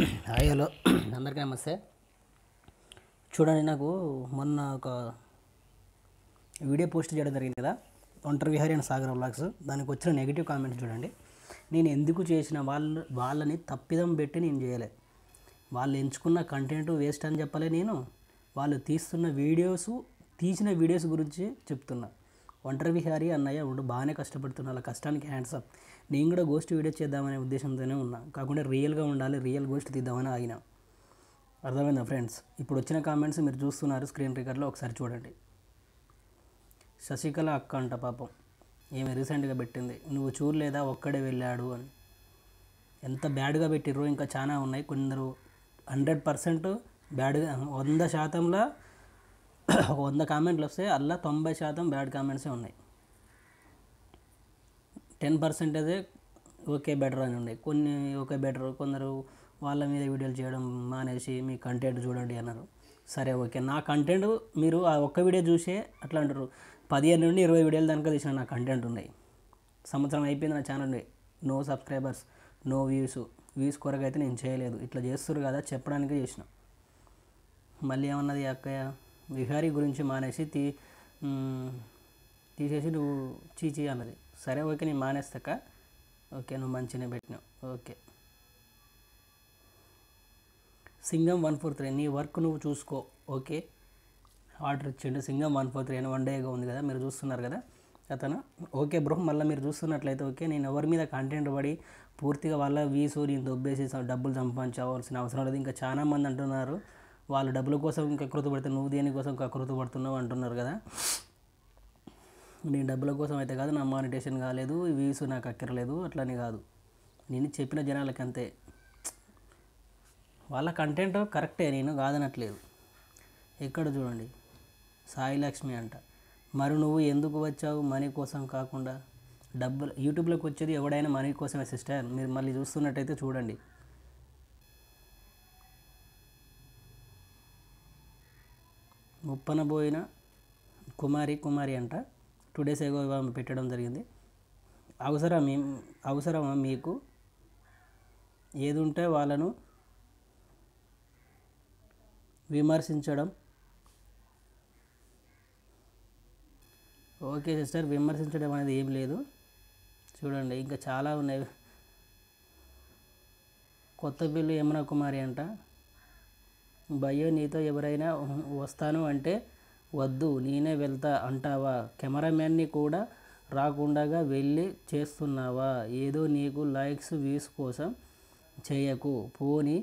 hi hello అందరికీ నమస్తే చూడండి నాకు మొన్న ఒక వీడియో పోస్ట్ చేయడం జరిగింది కదా ఒంటరి విహారీ అండ్ సాగర్ బ్లాగ్స్ దానికి వచ్చిన నెగిటివ్ కామెంట్స్ చూడండి నేను ఎందుకు చేసిన వాళ్ళు వాళ్ళని తప్పిదం పెట్టి నేను చేయలే వాళ్ళు ఎంచుకున్న కంటెంట్ వేస్ట్ అని చెప్పలే నేను వాళ్ళు తీస్తున్న వీడియోస్ తీసిన వీడియోస్ గురించి చెప్తున్నా ఒంటరి విహారీ అన్నయ్య ఉండు బాగానే కష్టపడుతున్నా వాళ్ళ కష్టానికి హ్యాండ్స్ అప్ నేను కూడా గోస్ట్ వీడియో చేద్దామనే ఉద్దేశంతోనే ఉన్నా కాకుండా రియల్గా ఉండాలి రియల్ గోస్ట్ తీద్దామని ఆగిన అర్థమైందా ఫ్రెండ్స్ ఇప్పుడు వచ్చిన కామెంట్స్ మీరు చూస్తున్నారు స్క్రీన్ రికార్డ్లో ఒకసారి చూడండి శశికళ అక్క అంట పాపం ఏమి రీసెంట్గా పెట్టింది నువ్వు చూడలేదా ఒక్కడే వెళ్ళాడు అని ఎంత బ్యాడ్గా పెట్టిర్రో ఇంకా చాలా ఉన్నాయి కొందరు హండ్రెడ్ పర్సెంట్ బ్యాడ్గా వంద శాతంలో ఒక వంద కామెంట్లు వస్తే అలా తొంభై శాతం బ్యాడ్ కామెంట్సే ఉన్నాయి టెన్ పర్సెంటేజే ఓకే బెటర్ అని ఉన్నాయి కొన్ని ఓకే బెటర్ కొందరు వాళ్ళ మీద వీడియోలు చేయడం మానేసి మీ కంటెంట్ చూడండి అన్నారు సరే ఓకే నా కంటెంట్ మీరు ఆ ఒక్క వీడియో చూసే అట్లా అంటారు పదిహేను నుండి ఇరవై వీడియోల దాకా తీసిన నా కంటెంట్ ఉన్నాయి సంవత్సరం అయిపోయింది నా channel no subscribers no views views కొరకు అయితే నేను చేయలేదు ఇట్లా చేస్తారు కదా చెప్పడానికి చేసిన మళ్ళీ ఏమన్నది ఈ అక్కయ్య విహారీ గురించి మానేసి తీ మ్, తీసేసి నువ్వు చీచీ అన్నది సరే ఓకే నేను మానేస్తాక ఓకే నువ్వు మంచిగా పెట్టినావు okay Singam one four three నీ వర్క్ నువ్వు చూసుకో ఓకే ఆర్డర్ ఇచ్చిండు సింగం వన్ ఫోర్ త్రీ అని వన్ డేగా ఉంది కదా మీరు చూస్తున్నారు కదా అతను ఓకే బ్రో మళ్ళీ మీరు చూస్తున్నట్లయితే ఓకే నేను ఎవరి మీద కంటెంట్ పడి పూర్తిగా వాళ్ళ వీసు నేను దొబ్బేసి స- డబ్బులు సంపాదించవలసిన అవసరం లేదు ఇంకా చాలా మంది అంటున్నారు వాళ్ళు డబ్బుల కోసం ఇంకా కృత పడితే నువ్వు దేనికోసం కృత పడుతున్నావు అంటున్నారు కదా నేను డబ్బుల కోసం అయితే కాదు నా మానిటేషన్ కాలేదు వ్యూస్ నాకు అక్కర్లేదు అట్లని కాదు నేను చెప్పిన జనాలకి అంతే వాళ్ళ కంటెంట్ కరెక్టే నేను కాదనట్లేదు ఎక్కడ చూడండి సాయి లక్ష్మి అంట మరి నువ్వు ఎందుకు వచ్చావు మనీ కోసం కాకుండా డబ్బులు యూట్యూబ్లోకి వచ్చేది ఎవడైనా మనీ కోసమే సిస్టర్ మీరు మళ్ళీ చూస్తున్నట్టయితే చూడండి ముప్పన పోయిన కుమారి కుమారి అంట టూ డేస్ ఏగో ఆమె పెట్టడం జరిగింది అవసరం అవసరమా మీకు ఏది ఉంటే వాళ్ళను విమర్శించడం ఓకే సిస్టర్ విమర్శించడం అనేది ఏం లేదు చూడండి ఇంకా చాలా ఉన్నాయి కొత్త బిల్లు యమున కుమారి అంట భయ్యో నీతో ఎవరైనా వస్తాను అంటే వద్దు నేనే వెళ్తా అంటావా కెమెరామెన్ని కూడా రాకుండగా వెళ్ళి చేస్తున్నావా ఏదో నీకు లైక్స్ వ్యూస్ కోసం చేయకు పోని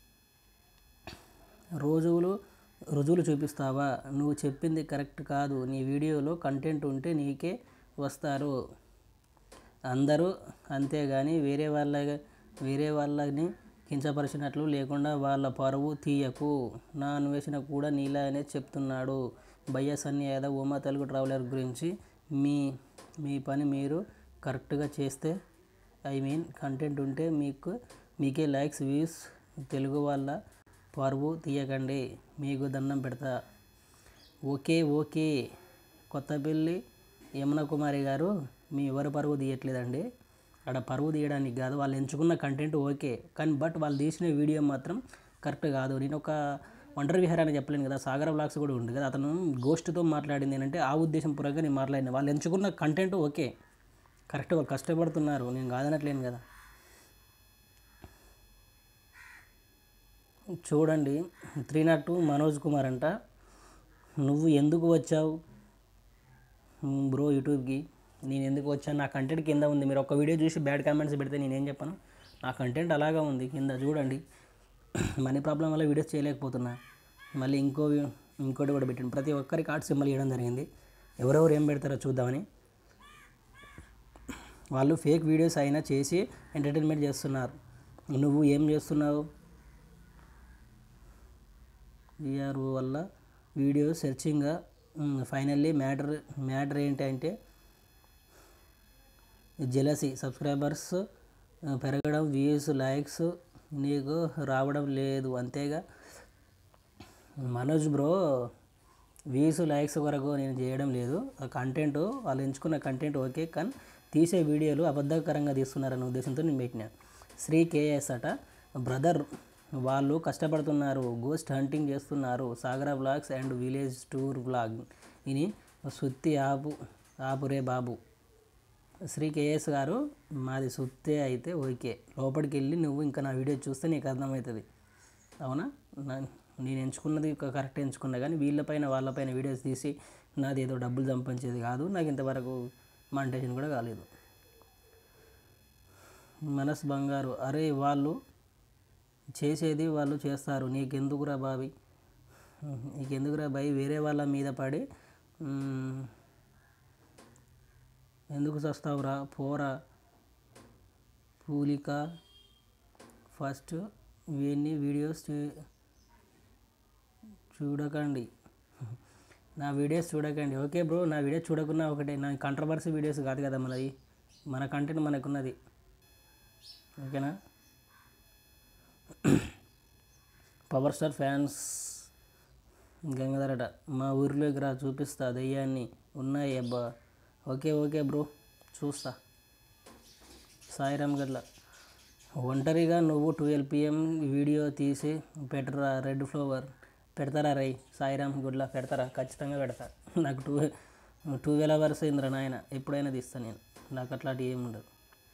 రోజులు రుజువులు చూపిస్తావా నువ్వు చెప్పింది కరెక్ట్ కాదు నీ వీడియోలో కంటెంట్ ఉంటే నీకే వస్తారు అందరూ అంతేగాని వేరే వాళ్ళ వేరే వాళ్ళని కించపరిచినట్లు లేకుండా వాళ్ళ పరువు తీయకు నా అన్వేషణ కూడా నీలానే చెప్తున్నాడు భయ్య సన్ని యాదవ్ ఉమా తెలుగు ట్రావెలర్ గురించి మీ మీ పని మీరు కరెక్ట్గా చేస్తే ఐ మీన్ కంటెంట్ ఉంటే మీకు మీకే లైక్స్ వ్యూస్ తెలుగు వాళ్ళ పరువు తీయకండి మీకు దండం పెడతా ఓకే ఓకే కొత్తపల్లి యమున కుమారి గారు మీ ఎవరి పరువు తీయట్లేదండి అక్కడ పరువు తీయడానికి కాదు వాళ్ళు ఎంచుకున్న కంటెంట్ ఓకే కానీ బట్ వాళ్ళు తీసిన వీడియో మాత్రం కరెక్ట్ కాదు నేను ఒక ఒంటరి విహార అని చెప్పలేను కదా సాగర బ్లాగ్స్ కూడా ఉంది కదా అతను గోష్ఠితో మాట్లాడింది ఏంటంటే ఆ ఉద్దేశం పూర్వకంగా నేను మాట్లాడిన వాళ్ళు ఎంచుకున్న కంటెంట్ ఓకే కరెక్ట్ వాళ్ళు కష్టపడుతున్నారు నేను కాదనట్లేను కదా చూడండి three not two Manoj Kumar అంట నువ్వు ఎందుకు వచ్చావు బ్రో యూట్యూబ్కి నేను ఎందుకు వచ్చాను నా కంటెంట్ కింద ఉంది మీరు ఒక వీడియో చూసి బ్యాడ్ కామెంట్స్ పెడితే నేనేం చెప్పను నా కంటెంట్ అలాగా ఉంది కింద చూడండి మనీ ప్రాబ్లం వల్ల వీడియోస్ చేయలేకపోతున్నా మళ్ళీ ఇంకో వి- ఇంకోటి కూడా పెట్టాను ప్రతి ఒక్కరి కార్డ్ సింబల్ ఇవ్వడం జరిగింది ఎవరెవరు ఏం పెడతారో చూద్దామని వాళ్ళు ఫేక్ వీడియోస్ అయినా చేసి ఎంటర్టైన్మెంట్ చేస్తున్నారు నువ్వు ఏం చేస్తున్నావు విఆర్ఓ వల్ల వీడియో సెర్చింగ్గా ఫైనల్లీ మ్యాటర్ మ్యాటర్ ఏంటంటే జెలసీ సబ్స్క్రైబర్స్ పెరగడం వ్యూస్ లైక్స్ నీకు రావడం లేదు అంతేగా మనోజ్ బ్రో వ్యూస్ లైక్స్ వరకు నేను చేయడం లేదు ఆ కంటెంట్ వాళ్ళు ఎంచుకున్న కంటెంట్ ఓకే కానీ తీసే వీడియోలు అబద్ధకరంగా తీస్తున్నారన్న ఉద్దేశంతో నేను పెట్టినా శ్రీ కేఎస్ అట బ్రదర్ వాళ్ళు కష్టపడుతున్నారు గోస్ట్ హంటింగ్ చేస్తున్నారు Sagara blogs and village tour blog ఇని సుత్తి ఆపు ఆపురే బాబు శ్రీ కేఎస్ గారు మాది సుత్తే అయితే ఓకే లోపలికి వెళ్ళి నువ్వు ఇంకా నా వీడియో చూస్తే నీకు అర్థమవుతుంది అవునా నా- నేను ఎంచుకున్నది ఒక కరెక్ట్ ఎంచుకున్నా కానీ వీళ్ళపైన వాళ్ళపైన వీడియోస్ తీసి నాది ఏదో డబ్బులు సంపాదించేది కాదు నాకు ఇంతవరకు మానిటేషన్ కూడా కాలేదు మనస్ బంగారు అరే వాళ్ళు చేసేది వాళ్ళు చేస్తారు నీకెందుకురా బావి నీకెందుకురా బావి వేరే వాళ్ళ మీద పడి మ్, ఎందుకు చస్తావురా పోరా పూలిక ఫస్ట్ ఇవన్నీ వీడియోస్ చూ- చూడకండి నా వీడియోస్ చూడకండి ఓకే బ్రో నా వీడియోస్ చూడకున్నా ఒకటే నా కంట్రవర్సీ వీడియోస్ కాదు కదా మనది మన కంటెంట్ మనకున్నది ఓకేనా పవర్ స్టార్ ఫ్యాన్స్ గంగాధరట మా ఊరిలోకి రా చూపిస్తా దయ్యాన్ని ఉన్నాయి అబ్బా ఓకే ఓకే బ్రో చూస్తా సాయిరామ్ గట్ల ఒంటరిగా నువ్వు ట్వెల్వ్ పిఎం వీడియో తీసి పెట్టరా రెడ్ ఫ్లవర్ పెడతారా రై సాయిరామ్ గుడ్ల పెడతారా ఖచ్చితంగా పెడతా నాకు టూ ట్వెల్వ్ అవర్స్ అయిందిరా నాయన ఎప్పుడైనా తీస్తాను నేను నాకు అట్లాంటివి ఏమి ఉండదు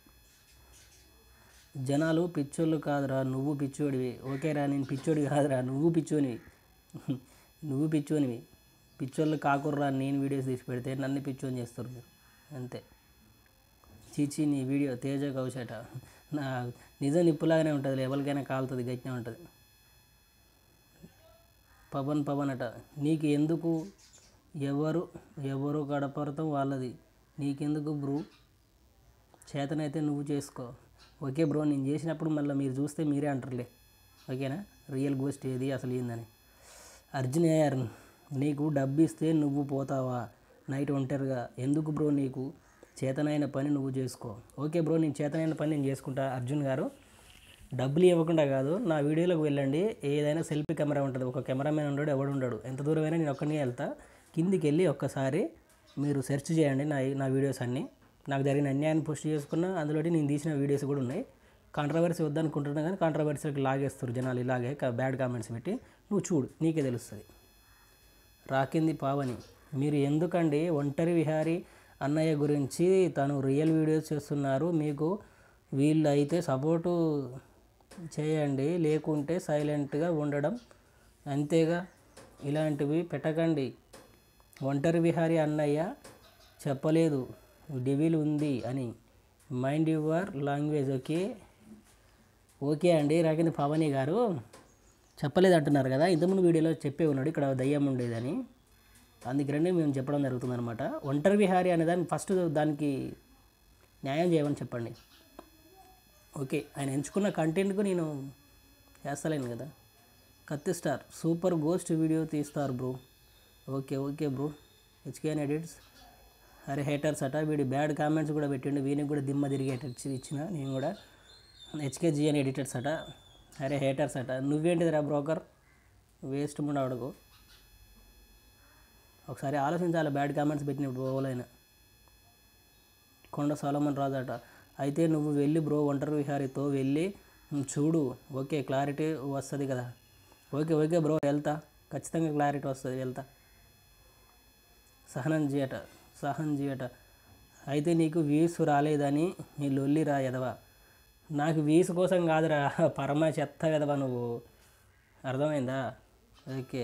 జనాలు పిచ్చోళ్ళు కాదురా నువ్వు పిచ్చోడివి ఓకేరా నేను పిచ్చోడి కాదురా నువ్వు పిచ్చోనివి నువ్వు పిచ్చోనివి పిచ్చోళ్ళు కాకుర్రా నేను వీడియోస్ తీసి పెడితే నన్ను పిచ్చోని చేస్తారు మీరు అంతే చీచి నీ వీడియో తేజ కౌశట నా నిజం నిప్పులాగానే ఉంటుంది ఎవరికైనా కాలుతుంది గట్టినే ఉంటుంది పవన్ పవన్ అట నీకు ఎందుకు ఎవరు ఎవరు గడపడతాం వాళ్ళది నీకెందుకు బ్రూ చేతనైతే నువ్వు చేసుకో ఓకే బ్రో నేను చేసినప్పుడు మళ్ళీ మీరు చూస్తే మీరే అంటారులే ఓకేనా రియల్ గోస్ట్ ఏది అసలు ఏందని అర్జున్ అయ్యారు నీకు డబ్బు ఇస్తే నువ్వు పోతావా నైట్ ఒంటరిగా ఎందుకు బ్రో నీకు చేతనైన పని నువ్వు చేసుకో ఓకే బ్రో నేను చేతనైన పని నేను చేసుకుంటా అర్జున్ గారు డబ్బులు ఇవ్వకుండా కాదు నా వీడియోలోకి వెళ్ళండి ఏదైనా సెల్ఫీ కెమెరా ఉంటుంది ఒక కెమెరామెన్ ఉండడు ఎవడు ఉండడు ఎంత దూరమైనా నేను ఒక్కనే వెళ్తా కిందికి వెళ్ళి ఒక్కసారి మీరు సెర్చ్ చేయండి నా నా వీడియోస్ అన్నీ నాకు జరిగిన అన్యాయాన్ని పోస్ట్ చేసుకున్న అందులో నేను తీసిన వీడియోస్ కూడా ఉన్నాయి కాంట్రవర్సీ వద్దనుకుంటున్నా కానీ కాంట్రవర్సీకి లాగేస్తారు జనాలు ఇలాగే బ్యాడ్ కామెంట్స్ పెట్టి నువ్వు చూడు నీకే తెలుస్తుంది రాకింది పావని మీరు ఎందుకండి ఒంటరి విహారీ అన్నయ్య గురించి తను రియల్ వీడియోస్ చేస్తున్నారు మీకు వీళ్ళు అయితే సపోర్టు చేయండి లేకుంటే సైలెంట్గా ఉండడం అంతేగా ఇలాంటివి పెట్టకండి ఒంటరి విహారీ అన్నయ్య చెప్పలేదు డివిల్ ఉంది అని mind your language okay okay అండి రాకింది పవని గారు చెప్పలేదు అంటున్నారు కదా ఇంతకుముందు వీడియోలో చెప్పే ఉన్నాడు ఇక్కడ దయ్యం ఉండేదని అందుకనే మేము చెప్పడం జరుగుతుంది అనమాట ఒంటరి విహారీ అనే దాన్ని ఫస్ట్ దానికి న్యాయం చేయమని చెప్పండి ఓకే ఆయన ఎంచుకున్న కంటెంట్కు నేను చేస్తలేను కదా కత్తి స్టార్ సూపర్ గోస్ట్ వీడియో తీస్తారు bro okay okay bro HKN edits అరే హేటర్స్ అట వీడి బ్యాడ్ కామెంట్స్ కూడా పెట్టిండు వీనికి కూడా దిమ్మ తిరిగేటట్టు ఇచ్చిన నేను కూడా హెచ్కే జిఎన్ ఎడిటర్స్ అట అరే హేటర్స్ అట నువ్వేంటిదిరా బ్రోకర్ వేస్ట్ ముండ అడుగు ఒకసారి ఆలోచించాలి బ్యాడ్ కామెంట్స్ పెట్టిన బ్రోలైనా కొండ సోలమన్ రాజు అట అయితే నువ్వు వెళ్ళి బ్రో ఒంటరి విహారీతో వెళ్ళి "ఉమ్, చూడు ఓకే క్లారిటీ వస్తుంది కదా ఓకే ఓకే బ్రో వెళ్తా ఖచ్చితంగా క్లారిటీ వస్తుంది వెళ్తా సహనం చేయట సహన్ చేయట అయితే నీకు వ్యూస్ రాలేదని నీ లొల్లి రా ఎదవా నాకు వ్యూస్ కోసం కాదురా పరమ చెత్త కదవా నువ్వు అర్థమైందా ఓకే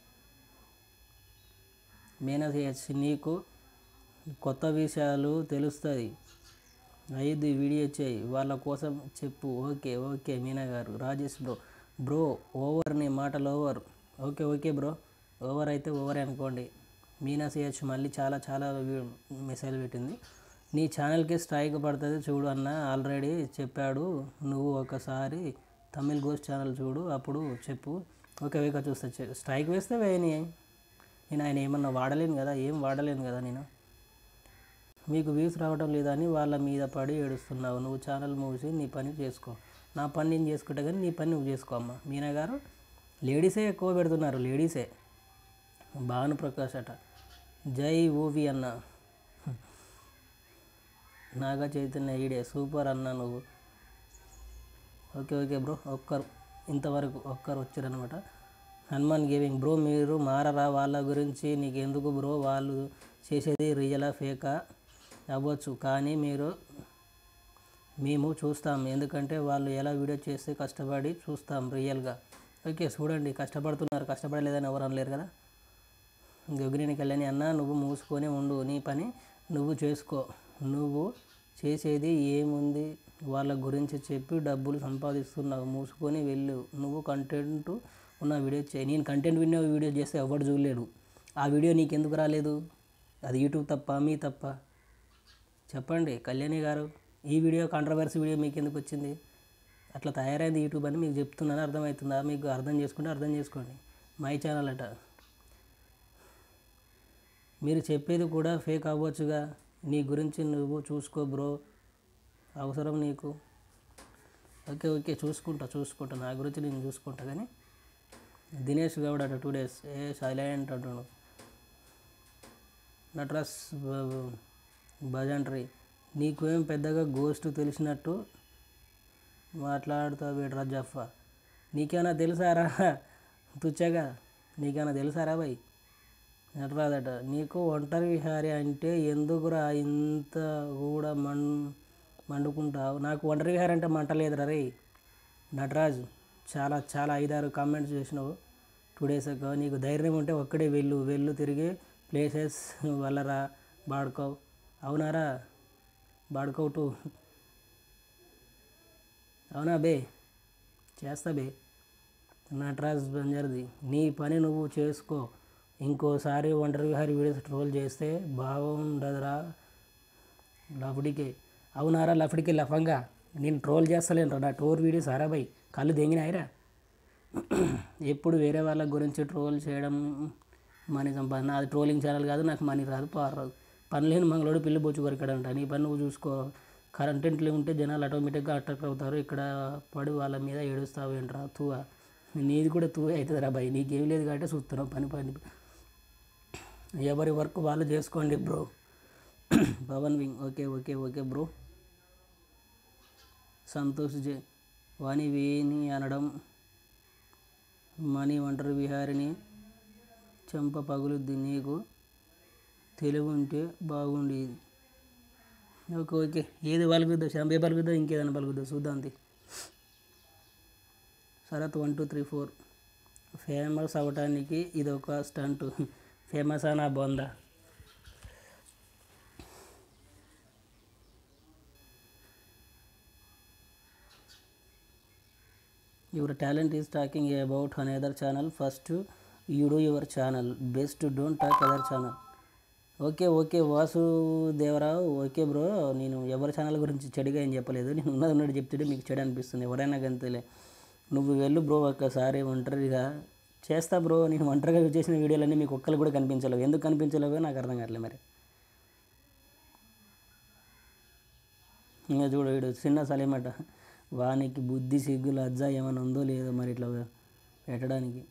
మేనస్ నీకు కొత్త విషయాలు తెలుస్తుంది ఐదు వీడియో చేయి వాళ్ళ కోసం చెప్పు ఓకే ఓకే మీనా గారు రాజేష్ బ్రో బ్రో ఓవర్ నీ మాటలు over okay okay bro over అయితే ఓవర్ అనుకోండి మీనా సిహెచ్ మళ్ళీ చాలా చాలా మెసేజ్ పెట్టింది నీ ఛానల్కి స్ట్రైక్ పడుతుంది చూడు అన్న ఆల్రెడీ చెప్పాడు నువ్వు ఒకసారి తమిళ్ గోస్ట్ ఛానల్ చూడు అప్పుడు చెప్పు ఓకే ఓకే చూస్తా చె- స్ట్రైక్ వేస్తే వేయని నేను ఆయన ఏమన్నా వాడలేను కదా ఏం వాడలేను కదా నేను మీకు వ్యూస్ రావడం లేదని వాళ్ళ మీద పడి ఏడుస్తున్నావు నువ్వు ఛానల్ మూసి నీ పని చేసుకో నా పని నేను చేసుకుంటా కానీ నీ పని నువ్వు చేసుకో అమ్మ మీనా గారు లేడీసే ఎక్కువ పెడుతున్నారు లేడీసే భాను ప్రకాష్ అట జై ఓవి అన్న నాగా చైతన్య ఈడే సూపర్ అన్న నువ్వు ఓకే ఓకే బ్రో ఒక్కరు ఇంతవరకు ఒక్కరు వచ్చారనమాట హనుమాన్ గేమింగ్ బ్రో మీరు మారరా వాళ్ళ గురించి నీకు ఎందుకు బ్రో వాళ్ళు చేసేది రియలా ఫేకా అవ్వచ్చు కానీ మీరు మేము చూస్తాం ఎందుకంటే వాళ్ళు ఎలా వీడియో చేస్తే కష్టపడి చూస్తాం రియల్గా ఓకే చూడండి కష్టపడుతున్నారు కష్టపడలేదని ఎవరు అనలేరు కదా గొగ్గినేనికి వెళ్ళని అన్న నువ్వు మూసుకొని ఉండు నీ పని నువ్వు చేసుకో నువ్వు చేసేది ఏముంది వాళ్ళ గురించి చెప్పి డబ్బులు సంపాదిస్తున్నావు మూసుకొని వెళ్ళు నువ్వు కంటెంట్ ఉన్న వీడియో చేయి నేను కంటెంట్ విన్న వీడియో చేస్తే ఎవరు చూడలేడు ఆ వీడియో నీకు ఎందుకు రాలేదు అది యూట్యూబ్ తప్ప మీ తప్ప చెప్పండి కళ్యాణి గారు ఈ వీడియో కాంట్రవర్సీ వీడియో మీకు ఎందుకు వచ్చింది అట్లా తయారైంది యూట్యూబ్ అని మీకు చెప్తున్నాను అర్థమవుతుందా మీకు అర్థం చేసుకుంటే అర్థం చేసుకోండి మై ఛానల్ అట మీరు చెప్పేది కూడా ఫేక్ అవ్వచ్చుగా నీ గురించి నువ్వు చూసుకో బ్రో అవసరం నీకు ఓకే ఓకే చూసుకుంటా చూసుకుంటా నా గురించి నేను చూసుకుంటా కానీ దినేష్ గౌడ్ అట టూ డేస్ ఏ సైలెంట్ అంటాడు నట్రాస్ భజంట్రీ నీకు ఏం పెద్దగా గోస్ట్ తెలిసినట్టు మాట్లాడుతావు వీడ్రా జఫా నీకేమైనా తెలుసారా తుచ్చగా నీకేమైనా తెలుసారా భయ్ నటరాదట నీకు ఒంటరి విహారి అంటే ఎందుకురా ఇంత కూడా మం మండుకుంటావు నాకు ఒంటరి విహారి అంటే మంటలేదురా రే నటరాజ్ చాలా చాలా ఐదారు కామెంట్స్ చేసినావు టూ డేస్ అగో నీకు ధైర్యం ఉంటే ఒక్కడే వెళ్ళు వెళ్ళు తిరిగి ప్లేసెస్ వల్లరా బాడుకోవ్ అవునారా బాడుకోవ్ టూ అవునా బే చేస్తా బే నటరాజ్ బంజర్ది నీ పని నువ్వు చేసుకో ఇంకోసారి ఒంటరి విహారి వీడియోస్ ట్రోల్ చేస్తే బాగుండదురా లఫ్డికే అవునారా లఫ్డికే లఫంగా నేను ట్రోల్ చేస్తలేను నా టోర్ వీడియోస్ ఆరా బై కళ్ళు దెంగినాయిరా ఎప్పుడు వేరే వాళ్ళ గురించి ట్రోల్ చేయడం మనీ సంపాదన అది ట్రోలింగ్ ఛానల్ కాదు నాకు మనీ రాదు పవర్ రాదు పని లేని మంగళోడు పిల్లి బొచ్చు కొరికాడంట నీ పని నువ్వు చూసుకో కంటెంట్లు ఉంటే జనాలు ఆటోమేటిక్గా అట్రాక్ట్ అవుతారు ఇక్కడ పడి వాళ్ళ మీద ఏడుస్తావు ఏంట్రా తూవ నీది కూడా తూవే అవుతుంది రా భయ్ నీకేం లేదు కాబట్టి చూస్తున్నావు పని పని ఎవరి వర్క్ వాళ్ళు చేసుకోండి bro Pavan wing okay okay okay bro Santosh J Vani Veni అనడం మణి ఒంటరి విహారిని చెంప పగులుద్ది నీకు తెలివి ఉంటే బాగుండేది ఓకే ఓకే ఏది పలుకుద్దో చంపే పలుకుద్దో ఇంకేదైనా పలుకుద్దో చూద్దాం అంతే Sharath one two three four famous అవ్వటానికి ఇది ఒక స్టంట్ ఫేమస్ నా బొంద your talent is talking about another channel first you do your channel best don't talk other channel okay okay Vasudevarao okay bro నేను ఎవరి ఛానల్ గురించి చెడుగా ఏం చెప్పలేదు నేను ఉన్నది ఉన్నట్టు చెప్తుంటే మీకు చెడు అనిపిస్తుంది ఎవరైనా గంతలే నువ్వు వెళ్ళు బ్రో ఒక్కసారి ఒంటరిగా చేస్తా బ్రో నేను ఒంటరిగా చేసిన వీడియోలన్నీ మీకు ఒక్కరు కూడా కనిపించలేవు ఎందుకు కనిపించలేవో నాకు అర్థం కావట్లేదు మరి ఇంకా చూడు వీడు చిన్న సలేమట వానికి బుద్ధి సిగ్గు లజ్జ ఏమైనా ఉందో లేదో మరి ఇట్లా పెట్టడానికి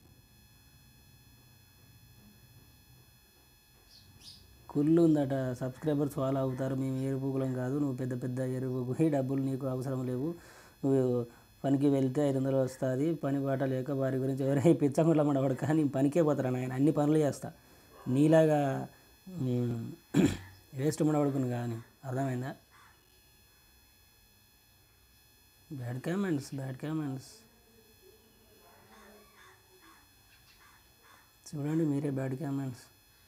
కుళ్ళు ఉందట సబ్స్క్రైబర్స్ ఫాలో అవుతారు మేము ఎరుపుకులం కాదు నువ్వు పెద్ద పెద్ద ఎరుపుకు ఈ డబ్బులు నీకు అవసరం లేవు నువ్వు పనికి వెళ్తే ఐదు వందలు వస్తుంది పని బాట లేక వారి గురించి ఎవరైనా పిచ్చకుండా మనవాడు కానీ పనికే పోతారా ఆయన అన్ని పనులు చేస్తా నీలాగా వేస్ట్ మనవాడుకుని కానీ అర్థమైందా బ్యాడ్ కామెంట్స్ బ్యాడ్ కామెంట్స్ చూడండి మీరే బ్యాడ్ కామెంట్స్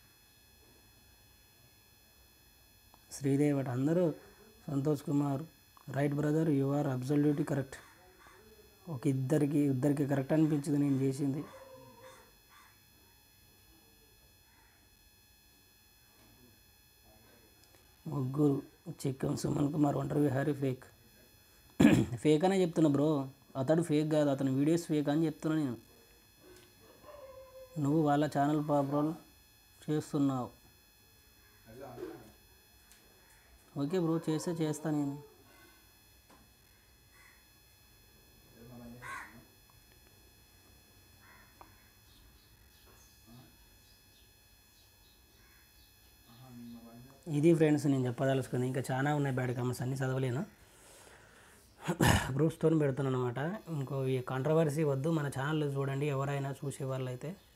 శ్రీదేవ్ అట అందరూ Santosh Kumar right brother you are absolutely correct ఒక ఇద్దరికి ఇద్దరికి కరెక్ట్ అనిపించింది నేను చేసింది ముగ్గురు చిక్కం సుమన్ కుమార్ ఒంటరి విహారీ ఫేక్ ఫేక్ అనే చెప్తున్నా బ్రో అతడు ఫేక్ కాదు అతని వీడియోస్ ఫేక్ అని చెప్తున్నా నేను నువ్వు వాళ్ళ ఛానల్ పాపులర్ చేస్తున్నావు ఓకే బ్రో చేస్తే చేస్తా నేను ఇది ఫ్రెండ్స్ నేను చెప్పదలుచుకుంది ఇంకా చాలా ఉన్నాయి బ్యాడ్ కామెంట్స్ అన్నీ చదవలేను ప్రూఫ్స్తో పెడుతున్నాను అనమాట ఇంకో ఈ కాంట్రవర్సీ వద్దు మన ఛానల్ చూడండి ఎవరైనా చూసే వాళ్ళైతే